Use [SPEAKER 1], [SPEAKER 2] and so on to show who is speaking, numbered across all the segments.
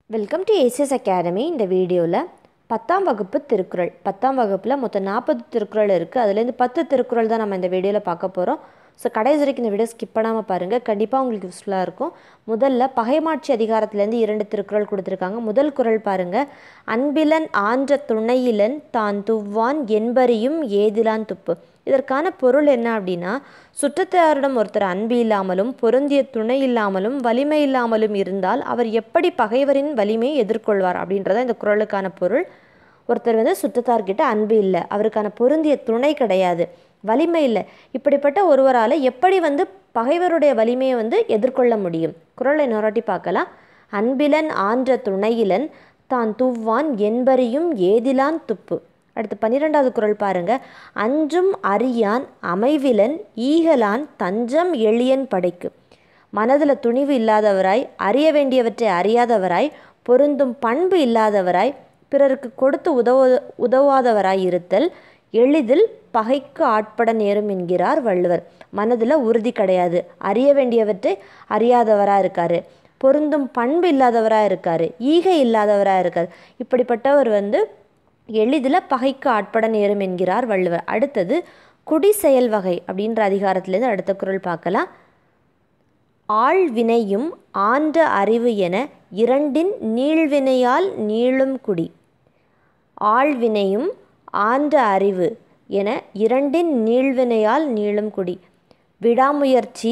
[SPEAKER 1] welcome to ACS academy இந்த வீடியோவில் பத்தாம் வகுப்பு திருக்குறள் பத்தாம் வகுப்பில் மொத்தம் நாற்பது திருக்குறள் இருக்குது அதுலேருந்து பத்து திருக்குறள் தான் நம்ம இந்த வீடியோவில் பார்க்க போகிறோம் ஸோ கடைசி வரைக்கும் இந்த வீடியோ ஸ்கிப் பண்ணாமல் பாருங்கள் கண்டிப்பாக உங்களுக்கு யூஸ்ஃபுல்லாக இருக்கும் முதல்ல பகைமாட்சி அதிகாரத்துலேருந்து இரண்டு திருக்குறள் கொடுத்துருக்காங்க முதல் குறள் பாருங்கள் அன்பிலன் ஆன்ற துணையிலன் தான் துவ்வான் என்பறியும் ஏதிலான் துப்பு இதற்கான பொருள் என்ன அப்படின்னா சுற்றத்தாரிடம் ஒருத்தர் அன்பு இல்லாமலும் பொருந்திய துணை இல்லாமலும் வலிமை இல்லாமலும் இருந்தால் அவர் எப்படி பகைவரின் வலிமையை எதிர்கொள்வார் அப்படின்றத இந்த குறளுக்கான பொருள் ஒருத்தர் வந்து சுற்றத்தார்கிட்ட அன்பு இல்லை அவருக்கான பொருந்திய துணை கிடையாது வலிமை இல்லை இப்படிப்பட்ட ஒருவரால் எப்படி வந்து பகைவருடைய வலிமையை வந்து எதிர்கொள்ள முடியும் குறளை நொராட்டி பார்க்கலாம் அன்பிலன் ஆன்ற துணையிலன் தான் துவ்வான் என்பறியும் ஏதிலான் துப்பு அடுத்து பன்னிரெண்டாவது குறள் பாருங்க அஞ்சும் அறியான் அமைவிலன் ஈகலான் தஞ்சம் எளியன் படைக்கு மனதில் துணிவு இல்லாதவராய் அறிய வேண்டியவற்றை அறியாதவராய் பொருந்தும் பண்பு இல்லாதவராய் பிறருக்கு கொடுத்து உதவ உதவாதவராய் இருத்தல் எளிதில் பகைக்கு ஆட்பட நேரும் என்கிறார் வள்ளுவர் மனதில் உறுதி கிடையாது அறிய வேண்டியவற்றை அறியாதவராக இருக்கார் பொருந்தும் பண்பு இல்லாதவராக இருக்கார் ஈகை இல்லாதவராக இருக்கார் இப்படிப்பட்டவர் வந்து எளிதில் பகைக்கு ஆட்பட நேரும் என்கிறார் வள்ளுவர் அடுத்தது குடி செயல் வகை அப்படின்ற அதிகாரத்திலேருந்து அடுத்த குரல் பார்க்கலாம் ஆழ்வினையும் ஆன்ற அறிவு என இரண்டின் நீள்வினையால் நீளும் குடி ஆழ்வினையும் ஆன்ற அறிவு என இரண்டின் நீள்வினையால் நீளும் குடி விடாமுயற்சி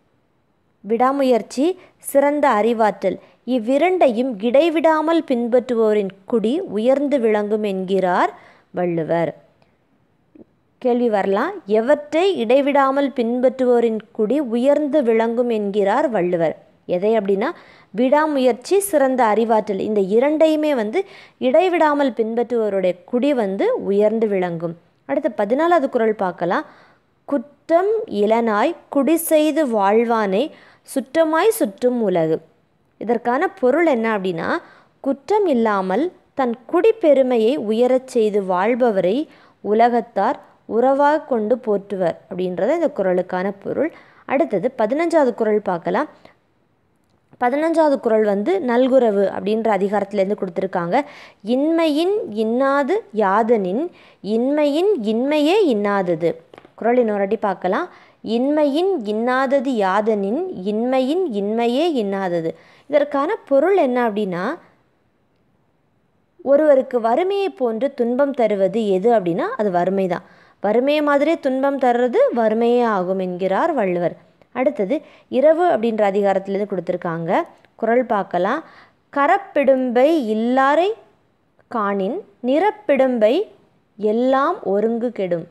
[SPEAKER 1] விடாமுயற்சி சிறந்த அறிவாற்றல் இவ்விரண்டையும் இடைவிடாமல் பின்பற்றுவோரின் குடி உயர்ந்து விளங்கும் என்கிறார் வள்ளுவர் கேள்வி வரலாம் எவற்றை இடைவிடாமல் பின்பற்றுவோரின் குடி உயர்ந்து விளங்கும் என்கிறார் வள்ளுவர் எதை அப்படின்னா விடாமுயற்சி சிறந்த அறிவாற்றல் இந்த இரண்டையுமே வந்து இடைவிடாமல் பின்பற்றுவோருடைய குடி வந்து உயர்ந்து விளங்கும் அடுத்து பதினாலாவது குரல் பார்க்கலாம் குற்றம் இளனாய் குடி செய்து வாழ்வானை சுற்றமாய் சுற்றும் உலகு இதற்கான பொருள் என்ன அப்படின்னா குற்றம் இல்லாமல் தன் குடிப்பெருமையை உயரச் செய்து வாழ்பவரை உலகத்தார் உறவாக கொண்டு போற்றுவர் அப்படின்றத இந்த குரலுக்கான பொருள் அடுத்தது பதினஞ்சாவது குரல் பார்க்கலாம் பதினஞ்சாவது குரல் வந்து நல்குறவு அப்படின்ற அதிகாரத்திலேருந்து கொடுத்துருக்காங்க இன்மையின் இன்னாது யாதனின் இன்மையின் இன்மையே இன்னாதது குரல் இன்னொரு பார்க்கலாம் இன்மையின் இன்னாதது யாதனின் இன்மையின் இன்மையே இன்னாதது இதற்கான பொருள் என்ன அப்படின்னா ஒருவருக்கு வறுமையை போன்று துன்பம் தருவது எது அப்படின்னா அது வறுமை தான் வறுமையை மாதிரியே துன்பம் தர்றது வறுமையே ஆகும் என்கிறார் வள்ளுவர் அடுத்தது இரவு அப்படின்ற அதிகாரத்திலேருந்து கொடுத்துருக்காங்க குரல் பார்க்கலாம் கரப்பிடும்பை இல்லாரை காணின் நிறப்பிடும்பை எல்லாம் ஒருங்கு கெடும்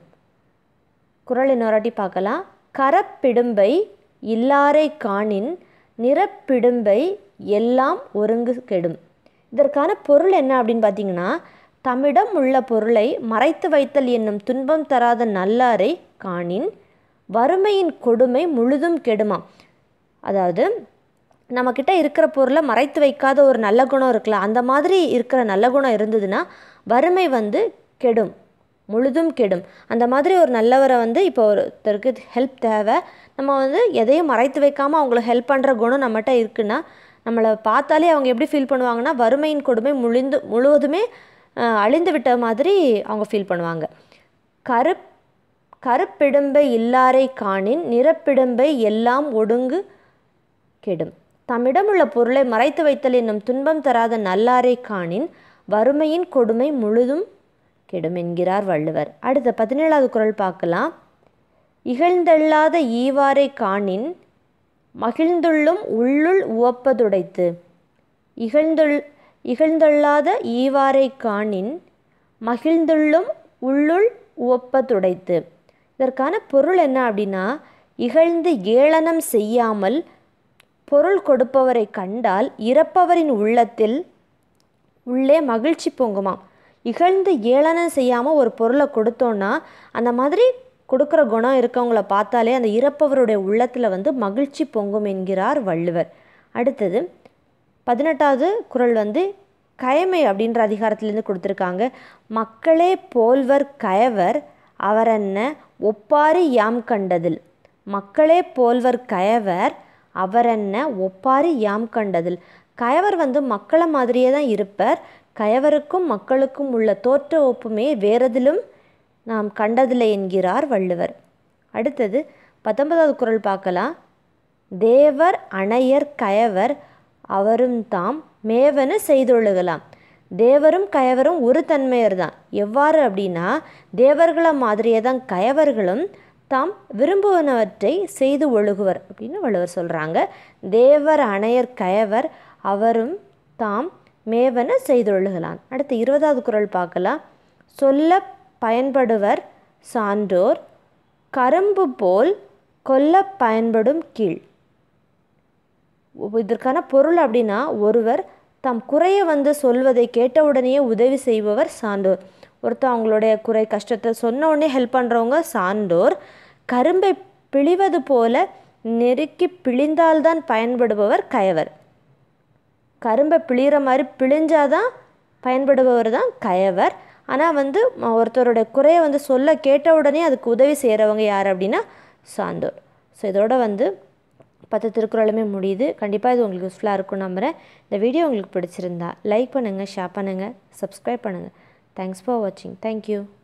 [SPEAKER 1] குரல் இன்னொராட்டி பார்க்கலாம் கரப்பிடும்பை இல்லாரை காணின் நிறப்பிடும்பை எல்லாம் ஒருங்கு கெடும் இதற்கான பொருள் என்ன அப்படின்னு பார்த்தீங்கன்னா தம்மிடம் உள்ள பொருளை மறைத்து வைத்தல் என்னும் துன்பம் தராத நல்லாரை காணின் வறுமையின் கொடுமை முழுதும் கெடுமாம் அதாவது நம்மக்கிட்ட இருக்கிற பொருளை மறைத்து வைக்காத ஒரு நல்ல குணம் இருக்கலாம் அந்த மாதிரி இருக்கிற நல்ல குணம் இருந்ததுன்னா வறுமை வந்து கெடும் முழுதும் கெடும் அந்த மாதிரி ஒரு நல்லவரை வந்து இப்போ ஒருத்தருக்கு ஹெல்ப் தேவை நம்ம வந்து எதையும் மறைத்து வைக்காமல் அவங்களுக்கு ஹெல்ப் பண்ணுற குணம் நம்மகிட்ட இருக்குன்னா நம்மளை பார்த்தாலே அவங்க எப்படி ஃபீல் பண்ணுவாங்கன்னா வறுமையின் கொடுமை முழிந்து முழுவதுமே அழிந்து விட்ட மாதிரி அவங்க ஃபீல் பண்ணுவாங்க கருப் கருப்பிடும்பை இல்லாரை காணின் நிறப்பிடும்பை எல்லாம் ஒடுங்கு கெடும் தம்மிடமுள்ள பொருளை மறைத்து வைத்தல் என்னும் துன்பம் தராத நல்லாரை காணின் வறுமையின் கொடுமை முழுதும் கெடும் என்கிறார் வள்ளுவர் அடுத்த பதினேழாவது குரல் பார்க்கலாம் இகழ்ந்தெல்லாத ஈவாரை காணின் மகிழ்ந்துள்ளும் உள்ளுள் உவப்பதுடைத்து இகழ்ந்துள் இகழ்ந்தொள்ளாத ஈவாரை காணின் மகிழ்ந்துள்ளும் உள்ளுள் உவப்பதுடைத்து இதற்கான பொருள் என்ன அப்படின்னா இகழ்ந்து ஏளனம் செய்யாமல் பொருள் கொடுப்பவரை கண்டால் இறப்பவரின் உள்ளத்தில் உள்ளே மகிழ்ச்சி பொங்குமாம் இகழ்ந்து ஏளனம் செய்யாமல் ஒரு பொருளை கொடுத்தோன்னா அந்த மாதிரி கொடுக்குற குணம் இருக்கவங்கள பார்த்தாலே அந்த இறப்பவருடைய உள்ளத்தில் வந்து மகிழ்ச்சி பொங்கும் என்கிறார் வள்ளுவர் அடுத்தது பதினெட்டாவது குரல் வந்து கயமை அப்படின்ற அதிகாரத்திலேருந்து கொடுத்துருக்காங்க மக்களே போல்வர் கயவர் அவரென்ன ஒப்பாரி யாம் கண்டதில் மக்களே போல்வர் கயவர் அவரென்ன ஒப்பாரி யாம் கண்டதில் கயவர் வந்து மக்களை மாதிரியே தான் இருப்பார் கயவருக்கும் மக்களுக்கும் உள்ள தோற்ற ஒப்புமே வேறெதிலும் நாம் கண்டதில்லை என்கிறார் வள்ளுவர் அடுத்தது பத்தொன்பதாவது குறள் பார்க்கலாம் தேவர் அணையர் கயவர் அவரும் தாம் மேவன செய்தொழுகலாம் தேவரும் கயவரும் ஒரு தன்மையர் தான் எவ்வாறு அப்படின்னா தேவர்களை மாதிரியே தான் கயவர்களும் தாம் விரும்புவனவற்றை செய்து ஒழுகுவர் அப்படின்னு வள்ளுவர் சொல்கிறாங்க தேவர் அணையர் கயவர் அவரும் தாம் மேவன செய்தொழுகலாம் அடுத்து இருபதாவது குறள் பார்க்கலாம் சொல்ல பயன்படுவர் சான்றோர் கரும்பு போல் கொல்ல பயன்படும் கீழ் இதற்கான பொருள் அப்படின்னா ஒருவர் தம் குறையை வந்து சொல்வதை கேட்டவுடனேயே உதவி செய்பவர் சான்றோர் ஒருத்தர் அவங்களுடைய குறை கஷ்டத்தை சொன்ன உடனே ஹெல்ப் பண்ணுறவங்க சான்றோர் கரும்பை பிழிவது போல நெருக்கி பிழிந்தால்தான் பயன்படுபவர் கயவர் கரும்பை பிழிகிற மாதிரி பிழிஞ்சாதான் பயன்படுபவர் தான் கயவர் ஆனால் வந்து ஒருத்தருடைய குறையை வந்து சொல்ல கேட்ட உடனே அதுக்கு உதவி செய்கிறவங்க யார் அப்படின்னா சான்றோர் ஸோ இதோட வந்து பத்து திருக்குறளுமே முடியுது கண்டிப்பாக இது உங்களுக்கு யூஸ்ஃபுல்லாக இருக்கும் நம்புகிறேன் இந்த வீடியோ உங்களுக்கு பிடிச்சிருந்தா லைக் பண்ணுங்கள் ஷேர் பண்ணுங்கள் சப்ஸ்கிரைப் பண்ணுங்கள் தேங்க்ஸ் ஃபார் வாட்சிங் தேங்க்யூ